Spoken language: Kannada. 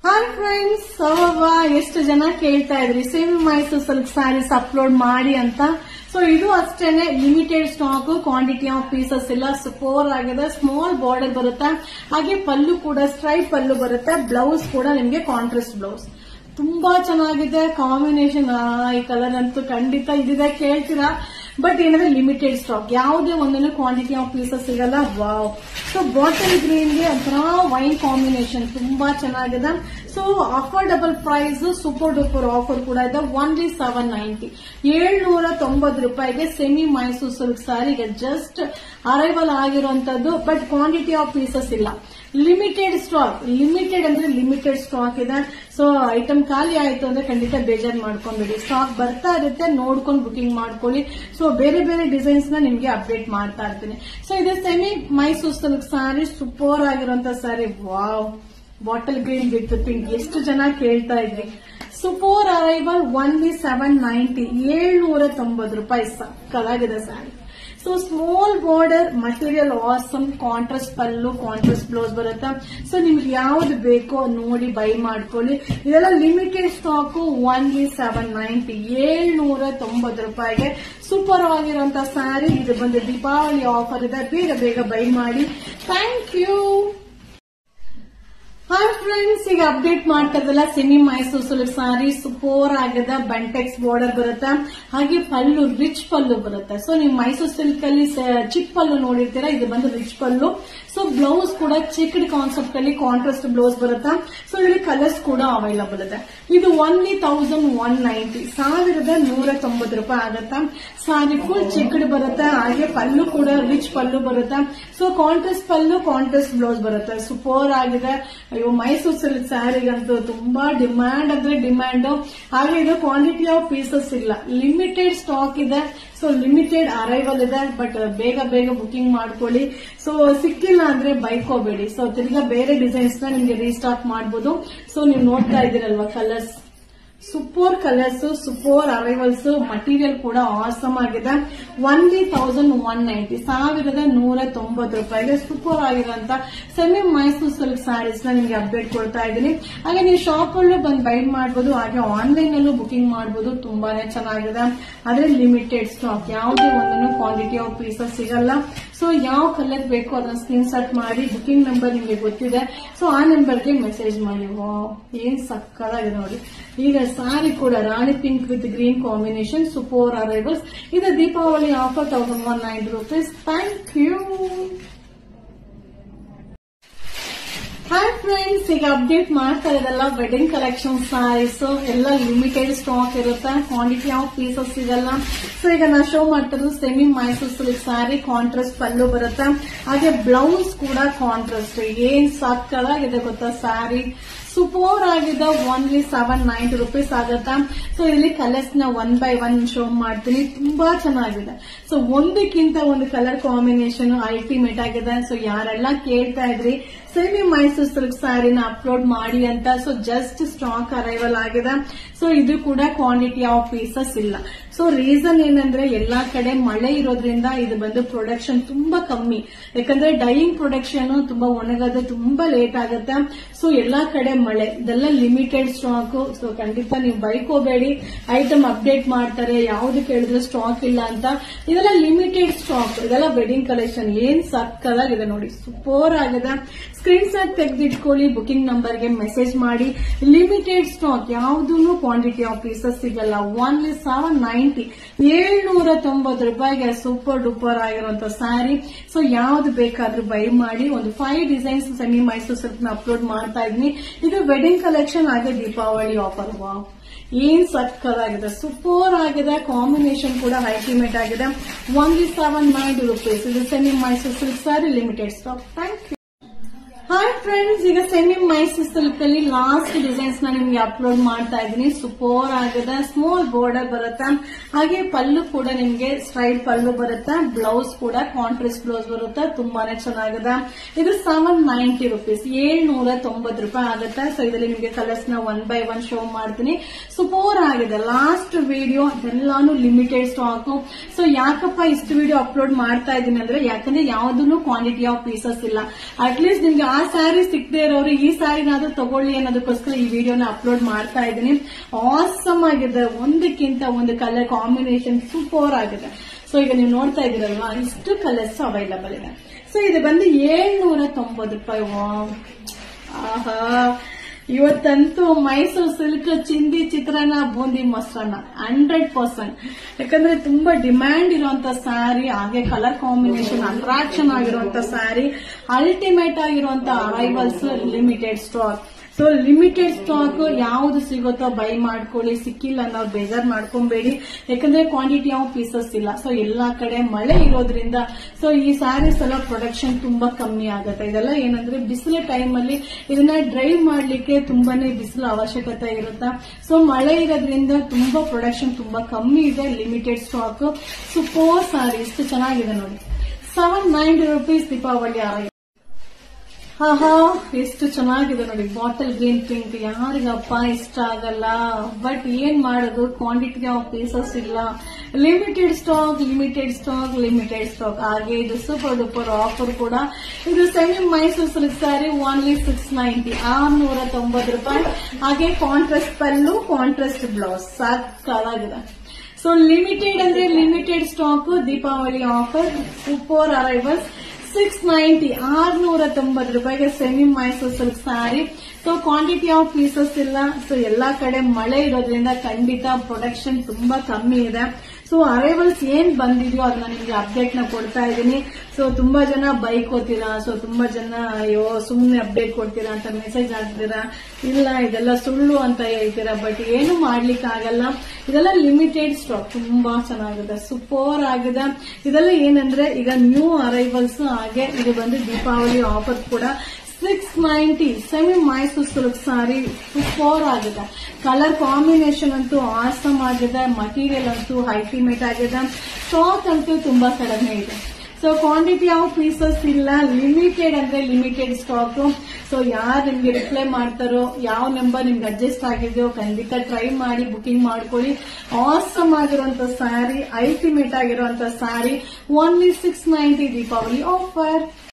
ಹಾಯ್ ಫ್ರೆಂಡ್ಸ್ ಅವ ಎಷ್ಟು ಜನ ಕೇಳ್ತಾ ಇದ್ರಿ same Mysore silk saris upload ಮಾಡಿ ಅಂತ ಸೊ ಇದು ಅಷ್ಟೇನೆ limited stock quantity of pieces ಇಲ್ಲ ಸೂಪರ್ ಆಗಿದೆ ಸ್ಮಾಲ್ ಬಾರ್ಡರ್ ಬರುತ್ತೆ ಹಾಗೆ ಪಲ್ಲು ಕೂಡ ಸ್ಟ್ರೈಪ್ ಪಲ್ಲು ಬರುತ್ತೆ ಬ್ಲೌಸ್ ಕೂಡ ನಿಮ್ಗೆ ಕಾಂಟ್ರಾಸ್ಟ್ ಬ್ಲೌಸ್ ತುಂಬಾ ಚೆನ್ನಾಗಿದೆ ಕಾಂಬಿನೇಷನ್ ಈ ಕಲರ್ ಅಂತೂ ಖಂಡಿತ ಇದಿದೆ ಕೇಳ್ತೀರಾ ಬಟ್ ಏನಂದ್ರೆ ಲಿಮಿಟೆಡ್ ಸ್ಟಾಕ್ ಯಾವುದೇ ಒಂದನ್ನು ಕ್ವಾಂಟಿಟಿ ಆಫ್ ಪೀಸಸ್ ಸಿಗಲ್ಲ ವಾವ್ ಸೊ ಬಾಟಲ್ ಗ್ರೀನ್ಗೆ ಒಂಥರ ವೈನ್ ಕಾಂಬಿನೇಷನ್ ತುಂಬಾ ಚೆನ್ನಾಗಿದೆ so affordable price super duper offer ಕೂಡ ಇದೆ ಒನ್ಲಿ ಸೆವೆನ್ ನೈಂಟಿ ಏಳ್ನೂರ ತೊಂಬತ್ತು ರೂಪಾಯಿಗೆ ಸೆಮಿ ಮೈಸೂರು ಸಿಲ್ಕ್ ಸ್ಯಾರಿಗೆ ಜಸ್ಟ್ ಅರೈವಲ್ ಆಗಿರುವಂತದ್ದು ಬಟ್ ಕ್ವಾಂಟಿಟಿ ಆಫ್ ಪೀಸಸ್ ಇಲ್ಲ ಲಿಮಿಟೆಡ್ ಸ್ಟಾಕ್ ಲಿಮಿಟೆಡ್ ಅಂದ್ರೆ ಲಿಮಿಟೆಡ್ ಸ್ಟಾಕ್ ಇದೆ ಸೊ ಐಟಮ್ ಖಾಲಿ ಆಯ್ತು ಅಂದ್ರೆ ಖಂಡಿತ ಬೇಜಾರ್ ಮಾಡ್ಕೊಂಡ್ಬಿಡಿ ಸ್ಟಾಕ್ ಬರ್ತಾ ಇರುತ್ತೆ ನೋಡ್ಕೊಂಡು ಬುಕಿಂಗ್ ಮಾಡ್ಕೊಳ್ಳಿ ಸೊ ಬೇರೆ ಬೇರೆ ಡಿಸೈನ್ಸ್ ನ ನಿಮ್ಗೆ ಅಪ್ಡೇಟ್ ಮಾಡ್ತಾ ಇರ್ತೀನಿ ಸೊ ಇದು semi Mysore silk sari super ಆಗಿರುವಂತ sari wow bottle green with pink ಎಷ್ಟು ಜನ ಕೇಳ್ತಾ ಇದ್ರಿ super arrival only seven ninety ಏಳ್ನೂರ ತೊಂಬತ್ತು ರೂಪಾಯಿ ಸಕ್ಕದಾಗಿದೆ sari so small border material awesome contrast pallu contrast blouse ಬರುತ್ತೆ ಸೊ ನಿಮ್ಗೆ ಯಾವ್ದು ಬೇಕೋ ನೋಡಿ ಬೈ ಮಾಡ್ಕೊಳ್ಳಿ ಇದೆಲ್ಲ limited stock only seven ninety ಏಳ್ನೂರ ತೊಂಬತ್ತು ರೂಪಾಯಿಗೆ ಸೂಪರ್ ಆಗಿರುವಂತ ಸ್ಯಾರಿ ಇದು ಬಂದು ದೀಪಾವಳಿ ಆಫರ್ ಇದೆ ಬೇಗ ಬೇಗ ಬೈ ಮಾಡಿ ಥ್ಯಾಂಕ್ ಯು ಹಾಯ್ ಫ್ರೆಂಡ್ಸ್ ಈಗ ಅಪ್ಡೇಟ್ ಮಾಡ್ತಾ ಇದ್ದಲ್ಲ semi Mysore silk sari super ಆಗದ ಬಂಟೆಕ್ಸ್ ಬಾರ್ಡರ್ ಬರುತ್ತೆ ಹಾಗೆ ಪಲ್ಲು ರಿಚ್ ಪಲ್ಲು ಬರುತ್ತೆ ಸೊ ನೀವು ಮೈಸೂರು ಸಿಲ್ಕ್ ಅಲ್ಲಿ ಚಿಕ್ ಪಲ್ಲು ನೋಡಿರ್ತೀರಾ ಇದು ಬಂದು ರಿಚ್ ಪಲ್ಲು ಸೊ ಬ್ಲೌಸ್ ಕೂಡ ಚಿಕ್ಕಡ್ ಕಾನ್ಸೆಪ್ಟ್ ಅಲ್ಲಿ ಕಾಂಟ್ರಾಸ್ಟ್ ಬ್ಲೌಸ್ ಬರುತ್ತೆ ಸೊ ಇಲ್ಲಿ ಕಲರ್ಸ್ ಕೂಡ ಅವೈಲಬಲ್ ಇದೆ ಇದು ಒನ್ಲಿ ತೌಸಂಡ್ ಒನ್ ನೈಂಟಿ ಸಾವಿರದ ನೂರ ತೊಂಬತ್ತು ರೂಪಾಯಿ ಆಗುತ್ತೆ ಸಾರಿ ಫುಲ್ ಚಿಕ್ಕಡ್ ಬರುತ್ತೆ ಹಾಗೆ ಪಲ್ಲು ಕೂಡ ರಿಚ್ ಪಲ್ಲು ಬರುತ್ತೆ so contrast pallu contrast blouse ಬರುತ್ತೆ ಸೂಪರ್ ಆಗಿದೆ ಅಯ್ಯೋ ಮೈಸೂರು ಸಿಲ್ಕ್ ಸ್ಯಾರಿಗಂತೂ ತುಂಬಾ ಡಿಮ್ಯಾಂಡ್ ಅಂದ್ರೆ ಡಿಮ್ಯಾಂಡ್ ಹಾಗೆ ಇದು ಕ್ವಾಂಟಿಟಿ ಆಫ್ ಪೀಸಸ್ ಇಲ್ಲ ಲಿಮಿಟೆಡ್ ಸ್ಟಾಕ್ ಇದೆ ಸೊ ಲಿಮಿಟೆಡ್ ಅರೈವಲ್ ಇದೆ ಬಟ್ ಬೇಗ ಬೇಗ ಬುಕಿಂಗ್ ಮಾಡ್ಕೊಳ್ಳಿ ಸೊ ಸಿಕ್ಕಿಲ್ಲ ಅಂದ್ರೆ ಬೈಕೋಬೇಡಿ ಸೊ ತಿರ್ಗಾ ಬೇರೆ ಡಿಸೈನ್ಸ್ ನ ನಿಮ್ಗೆ ರೀಸ್ಟಾಕ್ ಮಾಡಬಹುದು ಸೊ ನೀವು ನೋಡ್ತಾ ಇದ್ದೀರಲ್ವಾ colours super colours super arrivals material ಕೂಡ ಆಸಮ್ ಆಗಿದೆ ಒನ್ಲಿ ತೌಸಂಡ್ ಒನ್ ನೈಂಟಿ ಸಾವಿರದ ನೂರ ತೊಂಬತ್ತು ರೂಪಾಯಿಗೆ ಸೂಪರ್ ಆಗಿರುವಂತ ಸೆಮಿ ಮೈಸೂರು ಸಿಲ್ಕ್ ಸ್ಯಾರೀಸ್ ನ ನಿಮ್ಗೆ ಅಪ್ಡೇಟ್ ಕೊಡ್ತಾ ಇದ್ದೀನಿ ಹಾಗೆ ನೀವು ಶಾಪ್ ಅಲ್ಲೂ ಬಂದು ಬೈ ಮಾಡಬಹುದು ಹಾಗೆ ಆನ್ಲೈನ್ ಅಲ್ಲೂ ಬುಕಿಂಗ್ ಮಾಡಬಹುದು ತುಂಬಾನೇ ಚೆನ್ನಾಗಿದೆ ಆದ್ರೆ ಲಿಮಿಟೆಡ್ ಸ್ಟಾಕ್ ಯಾವುದೇ ಒಂದನ್ನು ಕ್ವಾಂಟಿಟಿ ಆಫ್ ಪೀಸಸ್ ಸಿಗಲ್ಲ ಸೊ ಯಾವ ಕಲರ್ ಬೇಕು ಅದನ್ನ ಸ್ಕ್ರೀನ್ ಶಾಟ್ ಮಾಡಿ ಬುಕಿಂಗ್ ನಂಬರ್ ನಿಮಗೆ ಗೊತ್ತಿದೆ ಸೊ ಆ ನಂಬರ್ಗೆ ಮೆಸೇಜ್ ಮಾಡಿ ವಾವ್ ಏನ್ ಸಕ್ಕದಾಗಿದೆ ನೋಡಿ ಈಗ ಸಾರಿ ಕೂಡ rani pink with green combination super arrivals ಇದು Deepavali offer thousand one ninety rupees thank you hi friends ಈಗ ಅಪ್ಡೇಟ್ ಮಾಡ್ತಾ ಇರೋದಲ್ಲ ವೆಡ್ಡಿಂಗ್ ಕಲೆಕ್ಷನ್ ಸಾರೀಸ್ ಎಲ್ಲ ಲಿಮಿಟೆಡ್ ಸ್ಟಾಕ್ ಇರುತ್ತೆ ಕ್ವಾಂಟಿಟಿ ಆಫ್ ಪೀಸಸ್ ಸಿಗಲ್ಲ ಸೊ ಈಗ ನಾ ಶೋ ಮಾಡ್ತಿರೋದು semi Mysore silk sari contrast pallu ಬರುತ್ತೆ ಹಾಗೆ ಬ್ಲೌಸ್ ಕೂಡ ಕಾಂಟ್ರಾಸ್ಟ್ ಏನ್ ಸಕ್ಕದಾಗಿದೆ ಗೊತ್ತಾ ಸ್ಯಾರಿ ಸೂಪರ್ ಆಗಿದೆ ಓನ್ಲಿ ಸೆವೆನ್ ನೈಂಟಿ ರುಪೀಸ್ ಆಗುತ್ತಾ ಸೊ ಇಲ್ಲಿ ಕಲರ್ಸ್ ನ ಒನ್ ಬೈ ಒನ್ ಶೋ ಮಾಡ್ತೀನಿ ತುಂಬಾ ಚೆನ್ನಾಗಿದೆ ಸೊ ಒಂದಕ್ಕಿಂತ ಒಂದು ಕಲರ್ ಕಾಂಬಿನೇಷನ್ ಅಲ್ಟಿಮೇಟ್ ಆಗಿದೆ ಸೊ ಯಾರೆಲ್ಲ ಕೇಳ್ತಾ ಇದ್ರಿ ಸೆಮಿ ಮೈಸೂರು ಸಿಲ್ಕ್ ಸ್ಯಾರಿನ ಅಪ್ಲೋಡ್ ಮಾಡಿ ಅಂತ ಸೊ ಜಸ್ಟ್ ಸ್ಟಾಕ್ ಅರೈವಲ್ ಆಗಿದೆ ಸೊ ಇದು ಕೂಡ ಕ್ವಾಂಟಿಟಿ ಆಫ್ ಪೀಸಸ್ ಇಲ್ಲ ಸೊ ರೀಸನ್ ಏನಂದ್ರೆ ಎಲ್ಲಾ ಕಡೆ ಮಳೆ ಇರೋದ್ರಿಂದ ಇದು ಬಂದು ಪ್ರೊಡಕ್ಷನ್ ತುಂಬಾ ಕಮ್ಮಿ ಯಾಕಂದ್ರೆ ಡೈಯಿಂಗ್ ಪ್ರೊಡಕ್ಷನ್ ತುಂಬಾ ಒಣಗೋದು ತುಂಬಾ ಲೇಟ್ ಆಗುತ್ತೆ ಸೊ ಎಲ್ಲಾ ಕಡೆ ಮಳೆ ಇದೆಲ್ಲ ಲಿಮಿಟೆಡ್ ಸ್ಟಾಕ್ ಸೊ ಖಂಡಿತ ನೀವು ಬೈಕೋಬೇಡಿ ಐಟಮ್ ಅಪ್ಡೇಟ್ ಮಾಡ್ತಾರೆ ಯಾವ್ದು ಕೇಳಿದ್ರೆ ಸ್ಟಾಕ್ ಇಲ್ಲ ಅಂತ ಇದೆಲ್ಲ ಲಿಮಿಟೆಡ್ ಸ್ಟಾಕ್ ಇದೆಲ್ಲ ವೆಡ್ಡಿಂಗ್ ಕಲೆಕ್ಷನ್ ಏನ್ ಸಕ್ಕದಾಗಿದೆ ನೋಡಿ ಸೂಪರ್ ಆಗಿದೆ ಸ್ಕ್ರೀನ್ ಶಾಟ್ ತೆಗೆದಿಟ್ಕೊಳ್ಳಿ ಬುಕಿಂಗ್ ನಂಬರ್ಗೆ ಮೆಸೇಜ್ ಮಾಡಿ ಲಿಮಿಟೆಡ್ ಸ್ಟಾಕ್ ಯಾವ್ದೂ ಕ್ವಾಂಟಿಟಿ ಆಫ್ ಪೀಸಸ್ ಸಿಗಲ್ಲ ಒನ್ಲಿ ಸೆವೆನ್ ನೈಂಟಿ ಏಳ್ನೂರ ತೊಂಬತ್ತು ರೂಪಾಯಿಗೆ ಸೂಪರ್ ಡೂಪರ್ ಆಗಿರುವಂತ ಸ್ಯಾರಿ ಸೊ ಯಾವ್ದು ಬೇಕಾದ್ರೂ ಬೈ ಮಾಡಿ ಒಂದು five designs semi Mysore silk ನ ಅಪ್ಲೋಡ್ ಮಾಡ್ತಾ ಇದ್ದೀನಿ ಇದು ವೆಡ್ಡಿಂಗ್ ಕಲೆಕ್ಷನ್ ಹಾಗೆ ದೀಪಾವಳಿ ಆಫರ್ ವಾವ್ ಏನ್ ಸಕ್ಕದಾಗಿದೆ ಸೂಪರ್ ಆಗಿದೆ ಕಾಂಬಿನೇಷನ್ ಕೂಡ ಅಲ್ಟಿಮೇಟ್ ಆಗಿದೆ ಒನ್ಲಿ ಸೆವೆನ್ ನೈಂಟಿ ರುಪೀಸ್ ಇದು semi Mysore silk sari limited stock thank you hi friends ಈಗ ಸೆಮಿ ಮೈಸೂರು ಸಿಲ್ಕ್ ಅಲ್ಲಿ ಲಾಸ್ಟ್ ಡಿಸೈನ್ಸ್ ನ ನಿಮ್ಗೆ ಅಪ್ಲೋಡ್ ಮಾಡ್ತಾ ಇದ್ದೀನಿ ಸೂಪರ್ ಆಗಿದೆ ಸ್ಮಾಲ್ ಬಾರ್ಡರ್ ಬರುತ್ತೆ ಹಾಗೆ ಪಲ್ಲು ಕೂಡ ನಿಮ್ಗೆ ಸ್ಟ್ರೈಟ್ ಪಲ್ಲು ಬರುತ್ತೆ ಬ್ಲೌಸ್ ಕೂಡ ಕಾಂಟ್ರಾಸ್ಟ್ ಬ್ಲೌಸ್ ಬರುತ್ತೆ ತುಂಬಾನೇ ಚೆನ್ನಾಗಿದೆ ಇದು ಸೆವೆನ್ ನೈಂಟಿ ರುಪೀಸ್ ಏಳ್ನೂರ ತೊಂಬತ್ತು ರೂಪಾಯಿ ಆಗುತ್ತೆ ಸೊ ಇದರಲ್ಲಿ ನಿಮ್ಗೆ ಕಲರ್ಸ್ ನ ಒನ್ ಬೈ ಒನ್ ಶೋ ಮಾಡ್ತೀನಿ ಸೂಪರ್ ಆಗಿದೆ ಲಾಸ್ಟ್ ವಿಡಿಯೋ ಎಲ್ಲಾನು ಲಿಮಿಟೆಡ್ ಸ್ಟಾಕ್ ಸೊ ಯಾಕಪ್ಪ ಇಷ್ಟು ವಿಡಿಯೋ ಅಪ್ಲೋಡ್ ಮಾಡ್ತಾ ಇದ್ದೀನಿ ಅಂದ್ರೆ ಯಾಕಂದ್ರೆ ಯಾವ್ದೂ ಕ್ವಾಂಟಿಟಿ ಆಫ್ ಪೀಸಸ್ ಇಲ್ಲ ಅಟ್ಲೀಸ್ಟ್ ನಿಮ್ಗೆ ಆ ಸ್ಯಾರಿ ಸಿಗದೆ ಇರೋರು ಈ ಸ್ಯಾರಿನಾದ್ರೂ ತಗೊಳ್ಳಿ ಅನ್ನೋದಕ್ಕೋಸ್ಕರ ಈ ವಿಡಿಯೋನ ಅಪ್ಲೋಡ್ ಮಾಡ್ತಾ ಇದ್ದೀನಿ ಆಸಮ್ ಆಗಿದೆ ಒಂದಕ್ಕಿಂತ ಒಂದು ಕಲರ್ ಕಾಂಬಿನೇಷನ್ ಸೂಪರ್ ಆಗಿದೆ ಸೊ ಈಗ ನೀವು ನೋಡ್ತಾ ಇದ್ದೀರಲ್ವಾ ಇಷ್ಟು ಕಲರ್ಸ್ ಅವೈಲಬಲ್ ಇದೆ ಸೊ ಇದು ಬಂದು ಏಳ್ನೂರ ತೊಂಬತ್ತು ರೂಪಾಯಿ ವಾವ್. ಆಹಾ ಇವತ್ತಂತೂ ಮೈಸೂರು ಸಿಲ್ಕ್ ಚಿಂದಿ ಚಿತ್ರಾನ್ನ ಬೂಂದಿ ಮೊಸರನ್ನ ಹಂಡ್ರೆಡ್ ಪರ್ಸೆಂಟ್ ಯಾಕಂದ್ರೆ ತುಂಬಾ ಡಿಮ್ಯಾಂಡ್ ಇರುವಂತ ಸ್ಯಾರಿ ಹಾಗೆ ಕಲರ್ ಕಾಂಬಿನೇಷನ್ ಅಟ್ರಾಕ್ಷನ್ ಆಗಿರುವಂತ ಸ್ಯಾರಿ ಅಲ್ಟಿಮೇಟ್ ಆಗಿರುವಂತ arrivals limited stock so limited stock ಯಾವ್ದು ಸಿಗುತ್ತೋ ಬೈ ಮಾಡ್ಕೊಳ್ಳಿ ಸಿಕ್ಕಿಲ್ಲ ಅನ್ನೋ ಬೇಜಾರ್ ಮಾಡ್ಕೊಬೇಡಿ ಯಾಕಂದ್ರೆ ಕ್ವಾಂಟಿಟಿ ಆಫ್ ಪೀಸಸ್ ಇಲ್ಲ ಸೊ ಎಲ್ಲಾ ಕಡೆ ಮಳೆ ಇರೋದ್ರಿಂದ ಸೊ ಈ ಸ್ಯಾರೀಸ್ ಎಲ್ಲ ಪ್ರೊಡಕ್ಷನ್ ತುಂಬಾ ಕಮ್ಮಿ ಆಗುತ್ತೆ ಇದೆಲ್ಲ ಏನಂದ್ರೆ ಬಿಸಿಲು ಟೈಮ್ ಅಲ್ಲಿ ಇದನ್ನ ಡ್ರೈ ಮಾಡ್ಲಿಕ್ಕೆ ತುಂಬಾನೇ ಬಿಸಿಲು ಅವಶ್ಯಕತೆ ಇರುತ್ತೆ ಸೊ ಮಳೆ ಇರೋದ್ರಿಂದ ತುಂಬಾ ಪ್ರೊಡಕ್ಷನ್ ತುಂಬಾ ಕಮ್ಮಿ ಇದೆ ಲಿಮಿಟೆಡ್ ಸ್ಟಾಕ್ ಸೂಪರ್ ಸ್ಯಾರಿ ಇಷ್ಟು ಚೆನ್ನಾಗಿದೆ ನೋಡಿ ಸೆವೆನ್ ನೈಂಟಿ ರುಪೀಸ್ ದೀಪಾವಳಿ ಆರೈ ಆಹಾ ಎಷ್ಟು ಚೆನ್ನಾಗಿದೆ ನೋಡಿ ಬಾಟಲ್ ಗ್ರೀನ್ ಪಿಂಕ್ ಯಾರಿಗಪ್ಪ ಇಷ್ಟ ಆಗಲ್ಲ ಬಟ್ ಏನ್ ಮಾಡೋದು ಕ್ವಾಂಟಿಟಿ ಆಫ್ ಪೀಸಸ್ ಇಲ್ಲ limited stock limited stock limited stock ಹಾಗೆ ಇದು ಸೂಪರ್ ಡೂಪರ್ ಆಫರ್ ಕೂಡ ಇದು semi Mysore silk sari only six ninety ಆರ್ನೂರ ತೊಂಬತ್ತು ರೂಪಾಯಿ ಹಾಗೆ ಕಾಂಟ್ರಾಸ್ಟ್ ಪಲ್ಲು ಕಾಂಟ್ರಾಸ್ಟ್ ಬ್ಲೌಸ್ ಸಾಕಾಗಿದೆ ಸೊ ಲಿಮಿಟೆಡ್ ಅಂದ್ರೆ limited stock Deepavali offer super arrivals six ninety ಆರ್ನೂರ ತೊಂಬತ್ತು ರೂಪಾಯಿಗೆ semi Mysore silk sari so quantity of pieces ಇಲ್ಲ ಸೊ ಎಲ್ಲಾ ಕಡೆ ಮಳೆ ಇರೋದ್ರಿಂದ ಖಂಡಿತ ಪ್ರೊಡಕ್ಷನ್ ತುಂಬಾ ಕಮ್ಮಿ ಇದೆ ಸೊ ಅರೈವಲ್ಸ್ ಏನ್ ಬಂದಿದೆಯೋ ಅದನ್ನ ನಿಮ್ಗೆ ಅಪ್ಡೇಟ್ ನ ಕೊಡ್ತಾ ಇದ್ದೀನಿ ಸೊ ತುಂಬಾ ಜನ ಬೈಕ್ ಓದ್ತೀರಾ ಸೊ ತುಂಬಾ ಜನ ಅಯ್ಯೋ ಸುಮ್ನೆ ಅಪ್ಡೇಟ್ ಕೊಡ್ತೀರಾ ಅಂತ ಮೆಸೇಜ್ ಹಾಕ್ತೀರಾ ಇಲ್ಲ ಇದೆಲ್ಲ ಸುಳ್ಳು ಅಂತ ಹೇಳ್ತೀರಾ ಬಟ್ ಏನು ಮಾಡ್ಲಿಕ್ಕೆ ಆಗಲ್ಲ ಇದೆಲ್ಲ ಲಿಮಿಟೆಡ್ ಸ್ಟಾಕ್ ತುಂಬಾ ಚೆನ್ನಾಗಿದೆ ಸೂಪರ್ ಆಗಿದೆ ಇದೆಲ್ಲ ಏನಂದ್ರೆ ಈಗ ನ್ಯೂ ಅರೈವಲ್ಸ್ ಹಾಗೆ ಇದು ಬಂದು ದೀಪಾವಳಿ ಆಫರ್ ಕೂಡ six ninety semi Mysore silk sari super ಆಗಿದೆ ಕಲರ್ ಕಾಂಬಿನೇಷನ್ ಅಂತೂ ಆಸಮ್ ಆಗಿದೆ ಮಟೀರಿಯಲ್ ಅಂತೂ ಅಲ್ಟಿಮೇಟ್ ಆಗಿದೆ ಸ್ಟಾಕ್ ಅಂತೂ ತುಂಬಾ ಕಡಿಮೆ ಇದೆ ಸೊ ಕ್ವಾಂಟಿಟಿ ಆಫ್ ಪೀಸಸ್ ಇಲ್ಲ ಲಿಮಿಟೆಡ್ ಅಂದ್ರೆ ಲಿಮಿಟೆಡ್ ಸ್ಟಾಕ್ ಸೊ ಯಾರು ನಿಮ್ಗೆ ರಿಪ್ಲೈ ಮಾಡ್ತಾರೋ ಯಾವ ನಂಬರ್ ನಿಮ್ಗೆ ಅಡ್ಜಸ್ಟ್ ಆಗಿದೆಯೋ ಖಂಡಿತ ಟ್ರೈ ಮಾಡಿ ಬುಕಿಂಗ್ ಮಾಡ್ಕೊಳ್ಳಿ ಆಸಮ್ ಆಗಿರುವಂತ ಸ್ಯಾರಿ ಅಲ್ಟಿಮೇಟ್ ಆಗಿರುವಂತ sari only six ninety Deepavali offer